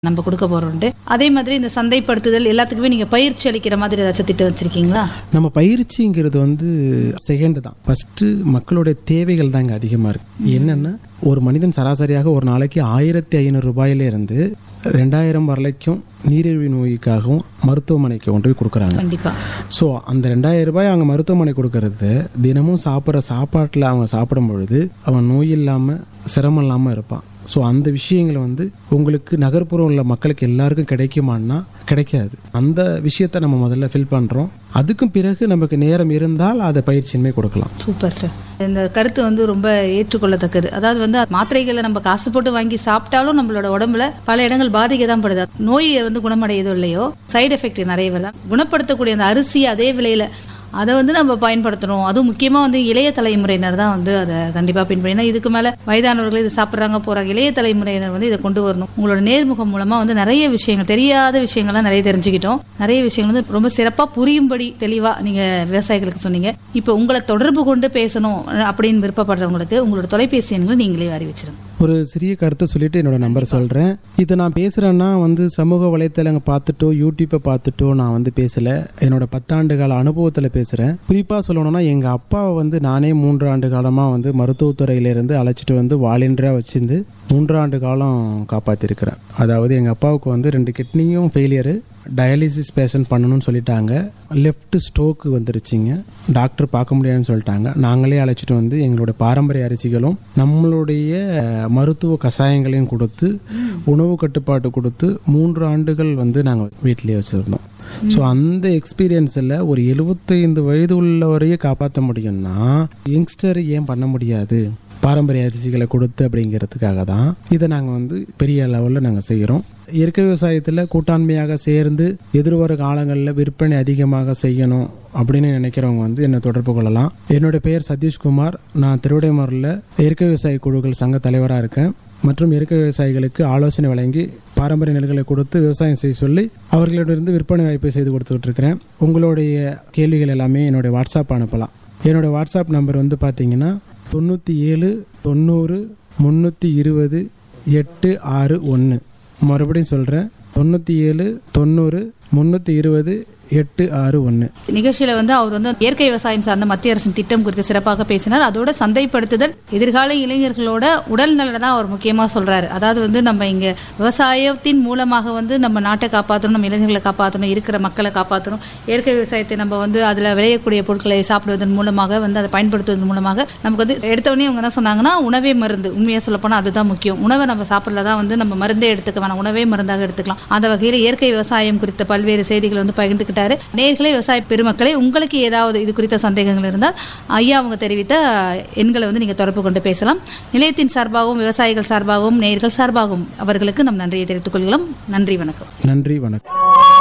நம்ம கொடுக்க போறோம்ட்டு அதே மாதிரி இந்த சந்தைப்படுத்துதல் எல்லாத்துக்குமே நீங்க பயிற்சி அளிக்கிற மாதிரி ஏதாச்சும் திட்டம் வச்சிருக்கீங்களா நம்ம பயிற்சிங்கிறது வந்து செகண்ட் தான் ஃபர்ஸ்ட் மக்களுடைய தேவைகள் தான் இங்கே அதிகமாக இருக்கு என்னன்னா ஒரு மனிதன் சராசரியாக ஒரு நாளைக்கு ஆயிரத்தி ஐநூறு ரூபாயில இருந்து ரெண்டாயிரம் வரைக்கும் நீரிழிவு நோய்க்காகவும் மருத்துவமனைக்கு கொண்டு போய் கொடுக்குறாங்க கண்டிப்பா ஸோ அந்த ரெண்டாயிரம் ரூபாய் அவங்க மருத்துவமனை கொடுக்கறது தினமும் சாப்பிட்ற சாப்பாட்டில் அவங்க சாப்பிடும் பொழுது அவன் நோய் இல்லாமல் சிரமம் இல்லாமல் இருப்பான் ஸோ அந்த விஷயங்களை வந்து உங்களுக்கு நகர்ப்புறம் உள்ள மக்களுக்கு எல்லாருக்கும் கிடைக்குமான்னா கிடைக்காது அந்த விஷயத்தை நம்ம முதல்ல ஃபில் பண்ணுறோம் அதுக்கும் பிறகு நமக்கு நேரம் இருந்தால் அதை பயிற்சியின்மை கொடுக்கலாம் சூப்பர் சார் இந்த கருத்து வந்து ரொம்ப ஏற்றுக்கொள்ளத்தக்கது அதாவது வந்து மாத்திரைகளை நம்ம காசு போட்டு வாங்கி சாப்பிட்டாலும் நம்மளோட உடம்புல பல இடங்கள் பாதிக்க தான் படுது நோய் வந்து குணமடையதோ இல்லையோ சைடு எஃபெக்ட் நிறைய வரலாம் குணப்படுத்தக்கூடிய அந்த அரிசி அதே விலையில அதை வந்து நம்ம பயன்படுத்தணும் அதுவும் முக்கியமா வந்து இளைய தலைமுறையினர் தான் வந்து அதை கண்டிப்பா பின்பற்றி ஏன்னா இதுக்கு மேல வயதானவர்கள் இது சாப்பிட்றாங்க போறாங்க இளைய தலைமுறையினர் வந்து இதை கொண்டு வரணும் உங்களோட நேர்முகம் மூலமா வந்து நிறைய விஷயங்கள் தெரியாத விஷயங்கள்லாம் நிறைய தெரிஞ்சுக்கிட்டோம் நிறைய விஷயங்கள் வந்து ரொம்ப சிறப்பா புரியும்படி தெளிவா நீங்க விவசாயிகளுக்கு சொன்னீங்க இப்போ உங்களை தொடர்பு கொண்டு பேசணும் அப்படின்னு விருப்பப்படுறவங்களுக்கு உங்களோட தொலைபேசி எண்களை நீங்களே அறிவிச்சிருங்க ஒரு சிறிய கருத்தை சொல்லிட்டு என்னோட நம்பர் சொல்றேன் இதை நான் பேசுறேன்னா வந்து சமூக வலைத்தளங்க பார்த்துட்டோ யூடியூப்பை பார்த்துட்டோ நான் வந்து பேசல என்னோட பத்தாண்டு கால அனுபவத்துல பேசுறேன் குறிப்பா சொல்லணும்னா எங்க அப்பாவை வந்து நானே மூன்று ஆண்டு காலமா வந்து மருத்துவத்துறையில இருந்து அழைச்சிட்டு வந்து வாலிண்டரா வச்சிருந்து மூன்றாண்டு காலம் காப்பாத்திருக்கிறேன் அதாவது எங்க அப்பாவுக்கு வந்து ரெண்டு கிட்னியும் ஃபெயிலியரு டயாலிசிஸ் பேஷண்ட் பண்ணணும்னு சொல்லிட்டாங்க லெஃப்ட் ஸ்ட்ரோக்கு வந்துருச்சுங்க டாக்டர் பார்க்க முடியாதுன்னு சொல்லிட்டாங்க நாங்களே அழைச்சிட்டு வந்து எங்களோட பாரம்பரிய அரிசிகளும் நம்மளுடைய மருத்துவ கஷாயங்களையும் கொடுத்து உணவு கட்டுப்பாட்டு கொடுத்து மூன்று ஆண்டுகள் வந்து நாங்கள் வீட்டிலேயே வச்சுருந்தோம் ஸோ அந்த எக்ஸ்பீரியன்ஸில் ஒரு எழுபத்தைந்து வயது உள்ளவரையே காப்பாற்ற முடியும்னா யங்ஸ்டர் ஏன் பண்ண முடியாது பாரம்பரிய அரிசிகளை கொடுத்து அப்படிங்கிறதுக்காக தான் இதை நாங்கள் வந்து பெரிய லெவலில் நாங்கள் செய்கிறோம் இயற்கை விவசாயத்தில் கூட்டாண்மையாக சேர்ந்து எதிர்வரும் காலங்களில் விற்பனை அதிகமாக செய்யணும் அப்படின்னு நினைக்கிறவங்க வந்து என்னை தொடர்பு கொள்ளலாம் என்னோட பெயர் சதீஷ்குமார் நான் திருவிடைமூரில் இயற்கை விவசாய குழுக்கள் சங்க தலைவராக இருக்கேன் மற்றும் இயற்கை விவசாயிகளுக்கு ஆலோசனை வழங்கி பாரம்பரிய நெல்களை கொடுத்து விவசாயம் செய்ய சொல்லி அவர்களிடமிருந்து விற்பனை வாய்ப்பை செய்து கொடுத்துக்கிட்டு இருக்கிறேன் உங்களுடைய கேள்விகள் எல்லாமே என்னுடைய வாட்ஸ்அப் அனுப்பலாம் என்னோட வாட்ஸ்அப் நம்பர் வந்து பார்த்தீங்கன்னா தொண்ணூற்றி ஏழு தொண்ணூறு முந்நூற்றி இருபது எட்டு ஆறு ஒன்று மறுபடியும் சொல்கிறேன் தொண்ணூற்றி ஏழு தொண்ணூறு முந்நூற்றி இருபது எட்டு ஆறு ஒன்று நிகழ்ச்சியில வந்து அவர் வந்து இயற்கை விவசாயம் சார்ந்த மத்திய அரசின் திட்டம் குறித்து சிறப்பாக பேசினார் அதோட சந்தைப்படுத்துதல் எதிர்கால இளைஞர்களோட உடல் நலனை தான் அவர் முக்கியமா சொல்றாரு அதாவது வந்து நம்ம இங்க விவசாயத்தின் மூலமாக வந்து நம்ம நாட்டை காப்பாற்றணும் நம்ம இளைஞர்களை காப்பாற்றணும் இருக்கிற மக்களை காப்பாற்றணும் இயற்கை விவசாயத்தை நம்ம வந்து அதுல விளையக்கூடிய பொருட்களை சாப்பிடுவதன் மூலமாக வந்து அதை பயன்படுத்துவதன் மூலமாக நமக்கு வந்து எடுத்தவொடனே அவங்க என்ன சொன்னாங்கன்னா உணவே மருந்து உண்மையா சொல்ல போனா அதுதான் முக்கியம் உணவை நம்ம சாப்பிடல தான் வந்து நம்ம மருந்தே எடுத்துக்க வேணாம் உணவே மருந்தாக எடுத்துக்கலாம் அந்த வகையில் இயற்கை விவசாயம் குறித்த பல்வேறு செய்திகள் வந்து பகிர்ந்துக்கிட்டாரு நேர்களே விவசாய பெருமக்களே உங்களுக்கு ஏதாவது இது குறித்த சந்தேகங்கள் இருந்தால் ஐயா அவங்க தெரிவித்த எண்களை வந்து நீங்க தொடர்பு கொண்டு பேசலாம் நிலையத்தின் சார்பாகவும் விவசாயிகள் சார்பாகவும் நேர்கள் சார்பாகவும் அவர்களுக்கு நம் நன்றியை தெரிவித்துக் கொள்கிறோம் நன்றி வணக்கம் நன்றி வணக்கம்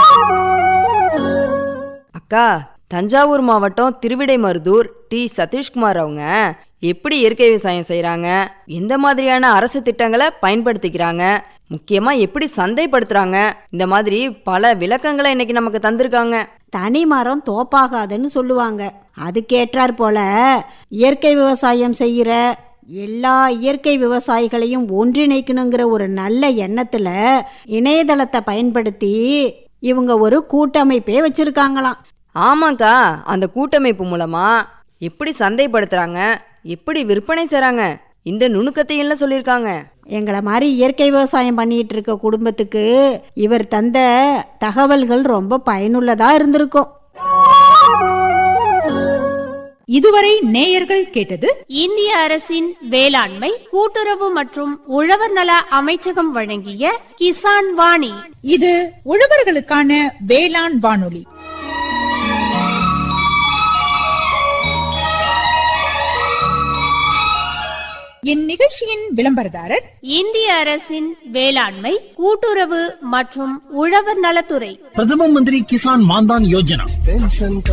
அக்கா தஞ்சாவூர் மாவட்டம் திருவிடைமருதூர் டி சதீஷ்குமார் அவங்க எப்படி இயற்கை விவசாயம் செய்கிறாங்க எந்த மாதிரியான அரசு திட்டங்களை பயன்படுத்திக்கிறாங்க முக்கியமா எப்படி சந்தைப்படுத்துறாங்க இந்த மாதிரி பல விளக்கங்களை இன்னைக்கு நமக்கு தந்திருக்காங்க தனி மரம் தோப்பாகாதுன்னு சொல்லுவாங்க அதுக்கேற்றாற் போல இயற்கை விவசாயம் செய்கிற எல்லா இயற்கை விவசாயிகளையும் ஒன்றிணைக்கணுங்கிற ஒரு நல்ல எண்ணத்துல இணையதளத்தை பயன்படுத்தி இவங்க ஒரு கூட்டமைப்பே வச்சிருக்காங்களாம் ஆமாக்கா அந்த கூட்டமைப்பு மூலமா எப்படி சந்தைப்படுத்துறாங்க எப்படி விற்பனை செய்றாங்க இந்த நுணுக்கத்தையும் சொல்லியிருக்காங்க எங்களை மாதிரி இயற்கை விவசாயம் பண்ணிட்டு இருக்க குடும்பத்துக்கு இவர் தந்த தகவல்கள் ரொம்ப பயனுள்ளதா இருந்திருக்கும் இதுவரை நேயர்கள் கேட்டது இந்திய அரசின் வேளாண்மை கூட்டுறவு மற்றும் உழவர் நல அமைச்சகம் வழங்கிய கிசான் வாணி இது உழவர்களுக்கான வேளாண் வானொலி இந்நிகழ்ச்சியின் விளம்பரதாரர் இந்திய அரசின் வேளாண்மை கூட்டுறவு மற்றும் உழவர் நலத்துறை பிரதம மந்திரி கிசான் மான்தான் யோஜனா